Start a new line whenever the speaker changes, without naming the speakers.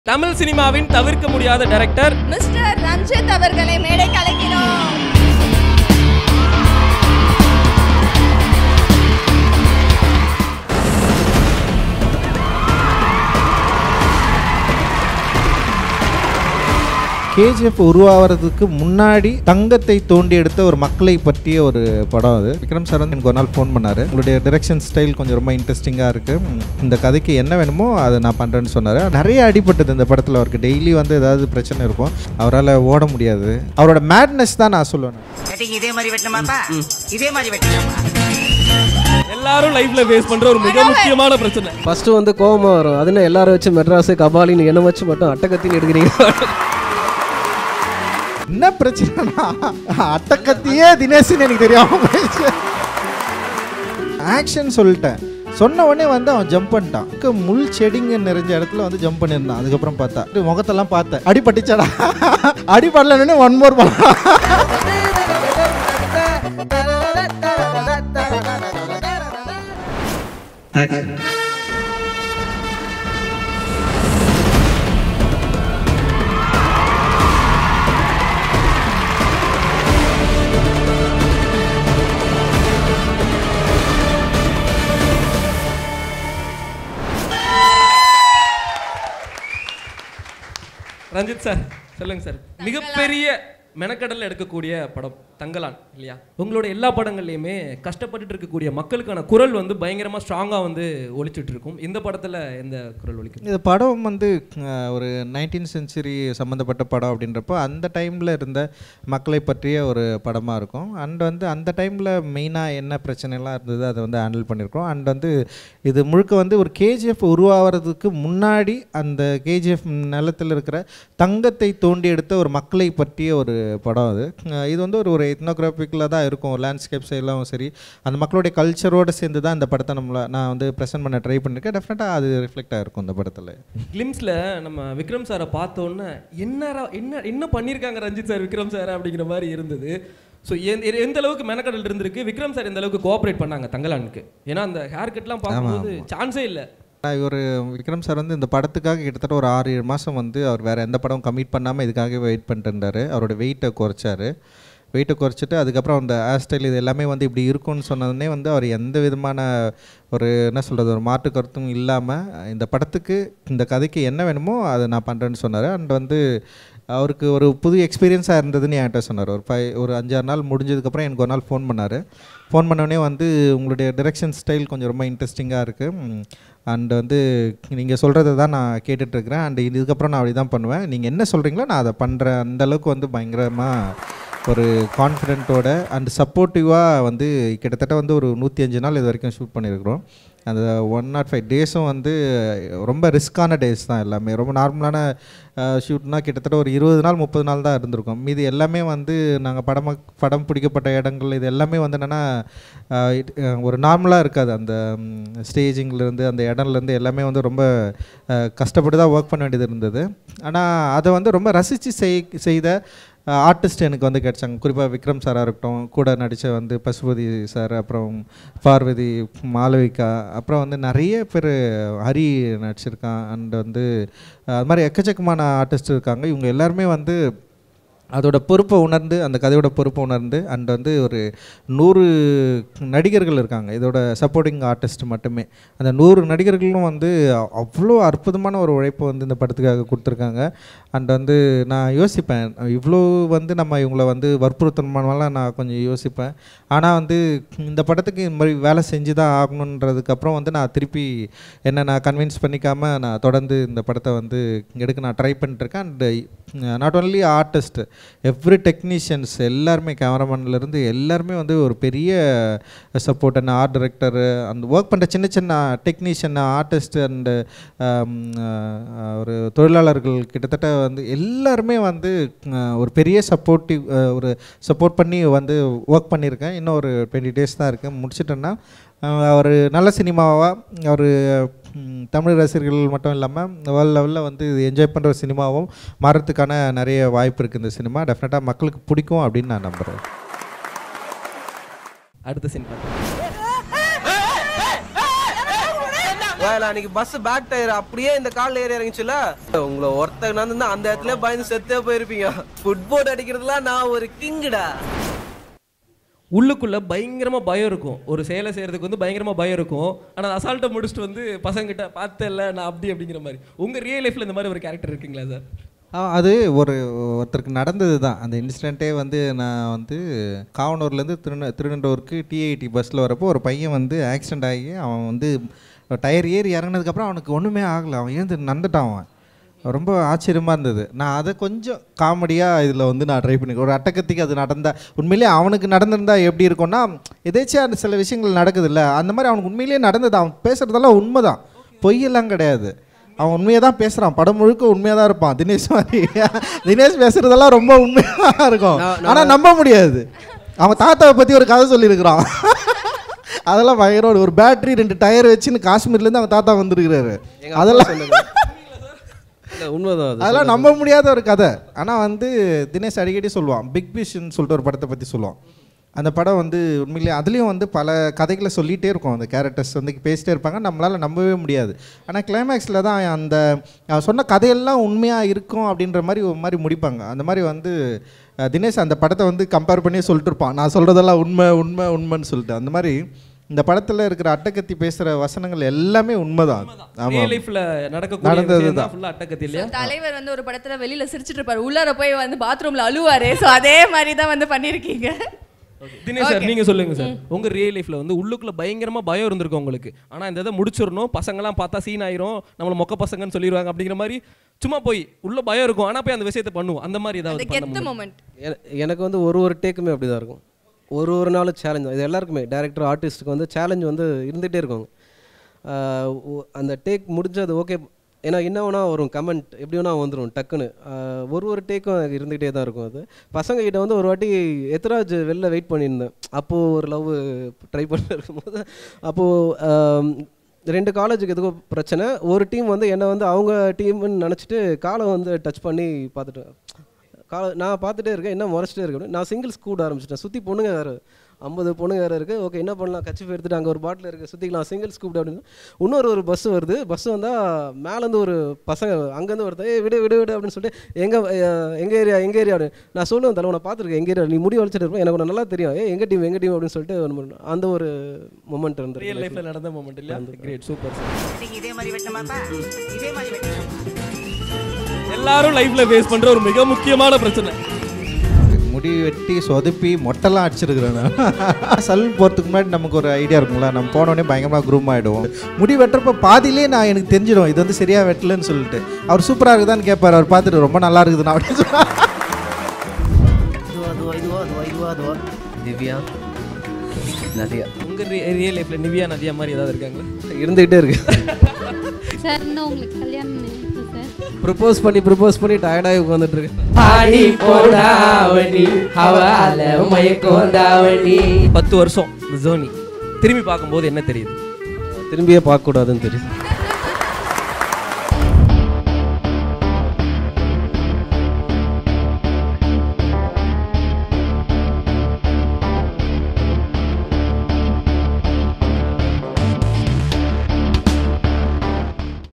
தமிழ் சினிமாவின் தவிர்க்க முடியாத டைரக்டர்
மிஸ்டர் ரஞ்சித் அவர்களை மேடை கலைக்கிறோம்
கேஜிஎஃப் உருவாகிறதுக்கு முன்னாடி தங்கத்தை தோண்டி எடுத்த ஒரு மக்களை பற்றிய ஒரு படம் அது விக்ரம் சார் வந்து எனக்கு ஒரு நாள் ஃபோன் பண்ணார் உங்களுடைய டிரெக்ஷன் ஸ்டைல் கொஞ்சம் ரொம்ப இன்ட்ரெஸ்டிங்காக இருக்குது இந்த கதைக்கு என்ன வேணுமோ அதை நான் பண்ணுறேன்னு சொன்னார் நிறைய அடிபட்டது இந்த படத்தில் அவருக்கு டெய்லி வந்து ஏதாவது பிரச்சனை இருக்கும் அவரால் ஓட முடியாது அவரோட மேட்னஸ் தான் நான் சொல்லுவேன்
கட்டிங் இதே மாதிரி வெட்டணுமாப்பா இதே மாதிரி வெட்டணுமா
எல்லாரும் லைஃப்ல ஃபேஸ் பண்ற ஒரு மிக முக்கியமான பிரச்சனை
ஃபர்ஸ்ட் வந்து கோவமா வரும் அது என்ன எல்லாரும் வச்சு மெட்ராஸ் கபாலின்னு என்ன வச்சு மட்டும் அட்டகத்தின்னு எடுக்கிறீங்க
என்ன பிரச்சனைனா அட்டக்கத்தியே தினேஷ்னு எனக்கு தெரியாம போயிடுச்சு ஆக்ஷன் சொல்லிட்டேன் சொன்ன உடனே வந்து அவன் ஜம்ப் பண்ணிட்டான் க்கு முள் செடிங்க நிறைஞ்ச இடத்துல வந்து ஜம்ப் பண்ணியிருந்தான் அதுக்கப்புறம் பார்த்தா இது முகத்தெல்லாம் பார்த்தேன் அடி பட்டுச்சாடா அடி படலன்னு ஒன் மோர் பண்ணலாம்
ரஞ்சித் சார் சொல்லுங்க சார் மிகப்பெரிய மெனக்கடல்ல எடுக்கக்கூடிய படம் தங்கலான் இல்லையா உங்களோட எல்லா படங்கள்லையுமே கஷ்டப்பட்டுட்டு இருக்கக்கூடிய மக்களுக்கான குரல் வந்து பயங்கரமா ஸ்ட்ராங்கா வந்து ஒலிச்சிட்டு இருக்கும் இந்த படத்துல எந்த குரல் ஒலிக்கும்
இது படம் வந்து அஹ், ஒரு நைன்டீன் சென்ச்சுரி சம்மந்தப்பட்ட படம் அப்படின்றப்போ அந்த டைமில் இருந்த மக்களை பற்றிய ஒரு படமாக இருக்கும் அண்ட் வந்து அந்த டைமில் மெயினாக என்ன பிரச்சனைலாம் இருந்தது அதை வந்து ஹேண்டில் பண்ணியிருக்கோம் அண்ட் வந்து இது முழுக்க வந்து ஒரு கேஜிஎஃப் உருவாகிறதுக்கு முன்னாடி அந்த கேஜிஎஃப் நிலத்தில் இருக்கிற தங்கத்தை தோண்டி எடுத்த ஒரு மக்களை பற்றிய ஒரு படம் அது அஹ், இது வந்து ஒரு ஒரு எத்னோகிராஃபிக்கில் தான் இருக்கும் லேண்ட்ஸ்கேப்ஸ் எல்லாம் சரி அந்த மக்களுடைய கல்ச்சரோடு சேர்ந்து தான் இந்த படத்தை நம்மளை நான் வந்து ப்ரெசென்ட் பண்ண ட்ரை பண்ணியிருக்கேன் டெஃபினட்டாக அது ரிஃப்ளெக்ட் ஆகிருக்கும் இந்த படத்தில்
கிளிம்ஸ்ல நம்ம விக்ரம் சாரை பார்த்த உடனே என்ன என்ன என்ன பண்ணியிருக்காங்க ரஞ்சித் சார் விக்ரம் சார் அப்படிங்கிற மாதிரி இருந்தது ஸோ எந்த அளவுக்கு மெனக்கடல் இருந்திருக்கு விக்ரம் சார் எந்த அளவுக்கு கோஆப்ரேட் பண்ணாங்க தங்கலானுக்கு ஏன்னா அந்த ஹேர் கட்லாம் பார்க்கும்போது சான்ஸே இல்லை
இவர் விக்ரம் சார் வந்து இந்த படத்துக்காக கிட்டத்தட்ட ஒரு ஆறு ஏழு மாதம் வந்து அவர் வேறு எந்த படம் கமிட் பண்ணாமல் இதுக்காகவே வெயிட் பண்ணிட்டு இருந்தார் அவரோட வெயிட்டை குறைச்சாரு வெயிட்டை குறைச்சிட்டு அதுக்கப்புறம் அந்த ஹேர் ஸ்டைல் இது எல்லாமே வந்து இப்படி இருக்கும்னு சொன்னதுனே வந்து அவர் எந்த விதமான ஒரு என்ன சொல்கிறது ஒரு மாற்று கருத்தும் இல்லாமல் இந்த படத்துக்கு இந்த கதைக்கு என்ன வேணுமோ அதை நான் பண்ணுறேன்னு சொன்னார் அண்ட் வந்து அவருக்கு ஒரு புது எக்ஸ்பீரியன்ஸாக இருந்ததுன்னு என்கிட்ட சொன்னார் ஒரு ஃபைவ் ஒரு அஞ்சாறு நாள் முடிஞ்சதுக்கப்புறம் எனக்கு ஒரு நாள் ஃபோன் பண்ணார் ஃபோன் பண்ணோடனே வந்து உங்களுடைய டிரெக்ஷன் ஸ்டைல் கொஞ்சம் ரொம்ப இன்ட்ரெஸ்டிங்காக இருக்குது அண்ட் வந்து நீங்கள் சொல்கிறத தான் நான் கேட்டுட்ருக்கிறேன் அண்ட் இதுக்கப்புறம் நான் அப்படி தான் பண்ணுவேன் நீங்கள் என்ன சொல்கிறீங்களோ நான் அதை பண்ணுறேன் அந்த அளவுக்கு வந்து பயங்கரமாக ஒரு கான்ஃபிடென்ட்டோட அண்ட் சப்போர்ட்டிவாக வந்து கிட்டத்தட்ட வந்து ஒரு நூற்றி அஞ்சு நாள் இது வரைக்கும் ஷூட் பண்ணியிருக்கிறோம் அந்த ஒன் நாட் ஃபைவ் டேஸும் வந்து ரொம்ப ரிஸ்க்கான டேஸ் தான் எல்லாமே ரொம்ப நார்மலான ஷூட்னா கிட்டத்தட்ட ஒரு இருபது நாள் முப்பது நாள் தான் இருந்திருக்கும் மீதி எல்லாமே வந்து நாங்கள் படம் படம் பிடிக்கப்பட்ட இடங்கள் இது எல்லாமே வந்து என்னென்னா ஒரு நார்மலாக இருக்காது அந்த ஸ்டேஜிங்லேருந்து அந்த இடம்லேருந்து எல்லாமே வந்து ரொம்ப அஹ், கஷ்டப்பட்டு தான் ஒர்க் பண்ண வேண்டியது இருந்தது ஆனால் அதை வந்து ரொம்ப ரசித்து செய் செய்த ஆர்டிஸ்ட் எனக்கு வந்து கிடைச்சாங்க குறிப்பாக விக்ரம் சாராக இருக்கட்டும் கூட நடித்த வந்து பசுபதி சார் அப்புறம் பார்வதி மாளவிகா அப்புறம் வந்து நிறைய பேர் ஹரி நடிச்சிருக்கான் அண்ட் வந்து அஹ், அது மாதிரி எக்கச்சக்கமான ஆர்டிஸ்ட் இருக்காங்க இவங்க எல்லாருமே வந்து அதோட பொறுப்பை உணர்ந்து அந்த கதையோட பொறுப்பை உணர்ந்து அண்ட் வந்து ஒரு நூறு நடிகர்கள் இருக்காங்க இதோட சப்போர்ட்டிங் ஆர்டிஸ்ட் மட்டுமே அந்த நூறு நடிகர்களும் வந்து அ- அவ்வளோ அற்புதமான ஒரு உழைப்பை வந்து இந்த படத்துக்காக கொடுத்துருக்காங்க அண்ட் வந்து நான் யோசிப்பேன் இவ்வளோ வந்து நம்ம இவங்கள வந்து வற்புறுத்தணுமானலாம் நான் கொஞ்சம் யோசிப்பேன் ஆனால் வந்து இந்த படத்துக்கு இந்த மாதிரி வேலை செஞ்சு தான் ஆகணுன்றதுக்கப்புறம் வந்து நான் திருப்பி என்னை நான் கன்வின்ஸ் பண்ணிக்காமல் நான் தொடர்ந்து இந்த படத்தை வந்து எடுக்க நான் ட்ரை பண்ணிட்டுருக்கேன் and not only artist every technicians எல்லாருமே கேமராமேன்லேருந்து எல்லாருமே வந்து ஒரு பெரிய சப்போர்ட் அண்ட் ஆர்ட் டைரக்டர் அந்த ஒர்க் பண்ணுற சின்ன சின்ன டெக்னீஷியன் ஆர்டிஸ்ட் அண்டு ஒரு தொழிலாளர்கள் கிட்டத்தட்ட வந்து எல்லாருமே வந்து அஹ், ஒரு பெரிய சப்போர்ட்டிவ் ஒரு சப்போர்ட் பண்ணி வந்து ஒர்க் பண்ணியிருக்கேன் இன்னும் ஒரு டுவெண்ட்டி டேஸ் தான் இருக்குது முடிச்சிட்டேன்னா அவர் நல்ல சினிமாவாக அவர் தமிழ் ரசிகர்கள் மட்டும் இல்லாமல் வேர்ல்ட் லெவலில் வந்து இது என்ஜாய் பண்ணுற சினிமாவும் மாறத்துக்கான நிறைய வாய்ப்பு இருக்குது இந்த சினிமா டெஃபினட்டாக மக்களுக்கு பிடிக்கும் அப்படின்னு நான் நம்புகிறேன்
அடுத்த சீன் பார்த்து
வேலை அன்னைக்கு பஸ் பேக் டயர் அப்படியே இந்த கால்ல ஏறி இறங்கிச்சுல உங்களை ஒருத்தர் நடந்து அந்த இடத்துல பயந்து செத்தே போயிருப்பீங்க ஃபுட்போர்ட் அடிக்கிறதுலாம் நான் ஒரு கிங்குடா
உள்ளுக்குள்ள பயங்கரமா பயம் இருக்கும் ஒரு செயலை செய்யறதுக்கு வந்து பயங்கரமா பயம் இருக்கும் ஆனா அசால்ட்டை முடிச்சுட்டு வந்து பசங்கிட்ட பார்த்தேன்ல நான் அப்படி அப்படிங்கிற மாதிரி உங்க ரியல் லைஃப்ல இந்த மாதிரி ஒரு கேரக்டர் இருக்குங்களா சார்
ஆ, அது ஒரு ஒருத்தருக்கு நடந்தது தான் அந்த இன்சிடெண்ட்டே வந்து நான் வந்து காவனூர்லேருந்து திருந திருநெண்டூருக்கு டிஐடி பஸ்ஸில் வரப்போ ஒரு பையன் வந்து ஆக்சிடெண்ட் ஆகி அவன் வந்து டயர் ஏறி இறங்குனதுக்கப்புறம் அவனுக்கு ஒன்றுமே ஆகலை அவன் ஏந்து நந்துட்டான் அவன் ரொம்ப ஆச்சரியமாக இருந்தது நான் அதை கொஞ்சம் காமெடியாக இதில் வந்து நான் ட்ரை பண்ணி ஒரு அட்டக்கத்திக்கு அது நடந்தா உண்மையிலேயே அவனுக்கு நடந்திருந்தா எப்படி இருக்கும்னா எதேச்சியாக அந்த சில விஷயங்கள் நடக்குதுல்ல அந்த மாதிரி அவனுக்கு உண்மையிலேயே நடந்தது அவன் பேசுகிறதெல்லாம் உண்மைதான் பொய்யெல்லாம் கிடையாது அவன் உண்மையை தான் பேசுகிறான் படம் முழுக்க உண்மையாக தான் இருப்பான் தினேஷ் மாதிரி தினேஷ் பேசுகிறதெல்லாம் ரொம்ப உண்மையாக இருக்கும் ஆனால் நம்ப முடியாது அவன் தாத்தாவை பற்றி ஒரு கதை சொல்லியிருக்கிறான் அதெல்லாம் பயங்கர ஒரு பேட்டரி ரெண்டு டயர் வச்சுன்னு காஷ்மீர்லேருந்து அவன் தாத்தா வந்திருக்கிறாரு அதெல்லாம்
இல்ல, உண்மைதான் அது
அதெல்லாம் நம்ப முடியாத ஒரு கதை ஆனால் வந்து தினேஷ் அடிக்கடி சொல்லுவான் பிக் பிஷ்ன்னு சொல்லிட்டு ஒரு படத்தை பற்றி சொல்லுவான் அந்த படம் வந்து உண்மையிலேயே அதுலேயும் வந்து பல கதைகளை சொல்லிகிட்டே இருக்கும் அந்த கேரக்டர்ஸ் வந்து பேசிட்டே இருப்பாங்க நம்மளால் நம்பவே முடியாது ஆனால் கிளைமேக்ஸில் தான் அந்த அவன் சொன்ன கதையெல்லாம் உண்மையாக இருக்கும் அப்படின்ற மாதிரி ஒரு மாதிரி முடிப்பாங்க அந்த மாதிரி வந்து அஹ், தினேஷ் அந்த படத்தை வந்து கம்பேர் பண்ணி சொல்லிட்டு இருப்பான் நான் சொல்கிறதெல்லாம் உண்மை உண்மை உண்மைன்னு சொல்லிட்டு அந்த மாதிரி இந்த படத்தில் இருக்கிற அட்டக்கத்தி பேசுகிற வசனங்கள் எல்லாமே உண்மைதான் ஆமாம்
ரியல் லைஃப்ல நடக்கக்கூடிய
நடந்தது
விஷயம்
தான்.
தான் ஃபுல்லா அட்டக்கத்தி இல்லையா
தலைவர் வந்து ஒரு படத்துல வெளியில சிரிச்சிட்டு இருப்பாரு உள்ளார போய் வந்து பாத்ரூம்ல அழுவாரு சோ அதே மாதிரி தான் வந்து பண்ணிருக்கீங்க
தினேஷ் சார் நீங்க சொல்லுங்க சார் உங்க ரியல் லைஃப்ல வந்து உள்ளுக்குள்ள பயங்கரமா பயம் இருந்திருக்கும் உங்களுக்கு ஆனா இந்த இதை முடிச்சிடணும் பசங்கலாம் பார்த்தா சீன் ஆயிரும் நம்மள மொக்க பசங்கன்னு சொல்லிடுவாங்க அப்படிங்கிற மாதிரி சும்மா போய் உள்ள பயம் இருக்கும் ஆனா போய் அந்த விஷயத்தை பண்ணுவோம் அந்த மாதிரி
அந்த
ஏதாவது பண்ண
கெத்து
முடியுமா?
மொமெண்ட்
என- எனக்கு வந்து ஒரு ஒரு டேக்குமே அப்படி தான் இருக்கும் ஒரு ஒரு நாளும் சேலஞ்ச் இது எல்லாருக்குமே டேரக்டர் ஆர்டிஸ்ட்டுக்கு வந்து சேலஞ்ச் வந்து இருந்துகிட்டே இருக்கும் ஆஹ் ஒ- அந்த டேக் முடிஞ்சது ஓகே ஏன்னா என்ன வேணா வரும் கமெண்ட் எப்படி வேணா வந்துடும் டக்குன்னு ஆஹ் ஒரு ஒரு டேக்கும் இருந்துகிட்டே தான் இருக்கும் அது பசங்க கிட்ட வந்து ஒரு வாட்டி எத்ராஜ் வெளில வெயிட் பண்ணியிருந்தேன் அப்போது ஒரு லவ் ட்ரை பண்ணி இருக்கும்போது அப்போது ரெண்டு காலேஜுக்கு எதுக்கோ பிரச்சனை ஒரு டீம் வந்து என்னை வந்து அவங்க டீம்னு நினச்சிட்டு காலை வந்து டச் பண்ணி பார்த்துட்டு கால நான் பார்த்துட்டே இருக்கேன் என்ன முறைச்சிட்டே இருக்கு அப்படின்னு. நான் சிங்கிள்ஸ் கூட ஆரம்பிச்சிட்டேன் சுற்றி பொண்ணுங்க வேறு ஐம்பது பொண்ணுங்க வேறு இருக்குது ஓகே என்ன பண்ணலாம் கட்சி எடுத்துட்டு அங்கே ஒரு பாட்டில் இருக்குது சுற்றிக்கலாம் சிங்கிள்ஸ் கூப்பிட்டு அப்படின்னு இன்னொரு ஒரு பஸ் வருது பஸ் வந்தால் மேலேருந்து ஒரு பசங்க அங்கேருந்து ஒருத்தர் ஏய் விடு விடு விடு அப்படின்னு சொல்லிட்டு எங்கள் எங்கள் ஏரியா எங்கள் ஏரியா அப்படின்னு நான் சொல்லுவேன் தலை உன்னை பார்த்துருக்கேன் எங்கள் ஏரியா நீ முடி வலிச்சிட்டு இருப்பேன் எனக்கு உன்னை நல்லா தெரியும் ஏ எங்கள் டீம் எங்கள் டீம் அப்படின்னு சொல்லிட்டு ஒண்ணு பண்ணு. அந்த ஒரு மொமெண்ட்
ரியல்
இருந்தது
லைஃப்ல நடந்த மூமெண்ட் இல்லையா கிரேட் சூப்பர்
இன்னைக்கு இதே மாதிரி வெட்டணுமாப்பா இதே மாதிரி வெட்டணுமா
எல்லாரும் லைஃப்ல ஃபேஸ் பண்ற ஒரு மிக முக்கியமான பிரச்சனை
முடி வெட்டி சொதப்பி மொட்டைலாம் அடிச்சிருக்கிறேன் நான் சலூன் போகிறதுக்கு முன்னாடி நமக்கு ஒரு ஐடியா இருக்கும்ல நம்ம போனோடனே பயங்கரமாக க்ரூம் ஆகிடுவோம் முடி வெட்டுறப்ப பாதியிலே நான் எனக்கு தெரிஞ்சிடும் இது வந்து சரியாக வெட்டலன்னு சொல்லிட்டு அவர் சூப்பராக இருக்குதான்னு கேட்பார் அவர் பார்த்துட்டு ரொம்ப நல்லா இருக்குதுண்ணா அப்படின்னு சொன்னா
இதுவா அதுவா இதுவா அதுவா இதுவா அதுவா திவ்யா நதியா
உங்க ரியல் லைஃப்ல நிவியா நதியா மாதிரி ஏதாவது இருக்காங்களா
இருந்துகிட்டே இருக்கு
சார் இன்னும் உங்களுக்கு கல்யாணம் நினைப்பு சார்
ப்ரப்போஸ் பண்ணி ப்ரப்போஸ் பண்ணி டயர்டாகி உட்காந்துட்டு இருக்கேன்
ஆடி போடாவணி அவள மயக்கம் தாவணி
பத்து வருஷம் ஜேர்னி திரும்பி பார்க்கும்போது என்ன தெரியுது
திரும்பியே பார்க்கக்கூடாதுன்னு தெரியும்